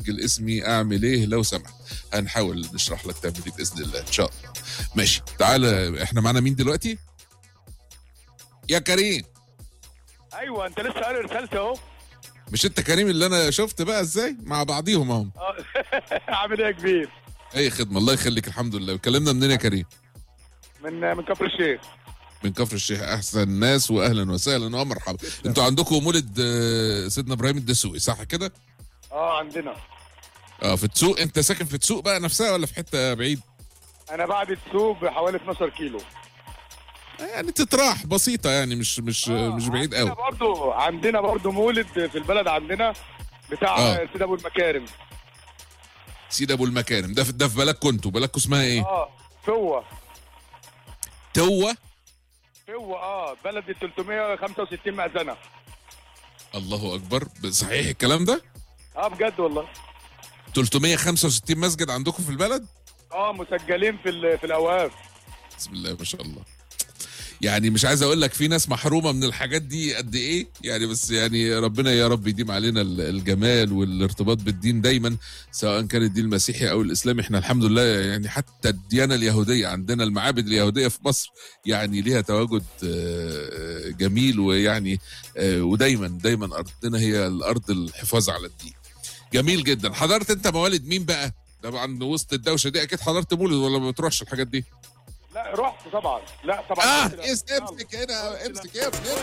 اسجل اسمي اعمل ايه لو سمحت هنحاول نشرح لك تعمل ايه باذن الله ان شاء الله ماشي تعالى احنا معانا مين دلوقتي يا كريم ايوه انت لسه قاري رسالتي اهو مش انت كريم اللي انا شفت بقى ازاي مع بعضيهم اهم آه، عامل ايه يا كبير اي خدمه الله يخليك الحمد لله كلمنا منين يا كريم من من كفر الشيخ من كفر الشيخ احسن ناس واهلا وسهلا ومرحبا انتوا عندكم مولد آه، سيدنا ابراهيم الدسوقي صح كده اه عندنا اه في تسوق انت ساكن في تسوق بقى نفسها ولا في حته بعيد انا بعد السوق بحوالي 12 كيلو يعني تتراح بسيطه يعني مش مش آه، مش بعيد عندنا قوي برضو عندنا برضو مولد في البلد عندنا بتاع آه. سيد ابو المكارم سيد ابو المكارم ده في ده في بلدكم انتوا بلدكم اسمها ايه اه فوه توه فوه اه بلد ال 365 مأذنة الله اكبر صحيح الكلام ده اه بجد والله 365 مسجد عندكم في البلد اه مسجلين في ال- في الاوقاف بسم الله ما شاء الله يعني مش عايز اقول لك في ناس محرومه من الحاجات دي قد ايه يعني بس يعني ربنا يا رب يديم علينا ال- الجمال والارتباط بالدين دايما سواء كان الدين المسيحي او الاسلامي احنا الحمد لله يعني حتى الديانه اليهوديه عندنا المعابد اليهوديه في مصر يعني ليها تواجد آه، جميل ويعني آه، ودايما دايما ارضنا هي الارض الحفاظ على الدين جميل جدا حضرت انت موالد مين بقى طبعا وسط الدوشه دي اكيد حضرت مولد ولا ما بتروحش الحاجات دي لا رحت طبعا لا طبعا اه رحت الأوقاف. امسك هنا امسك يا ابني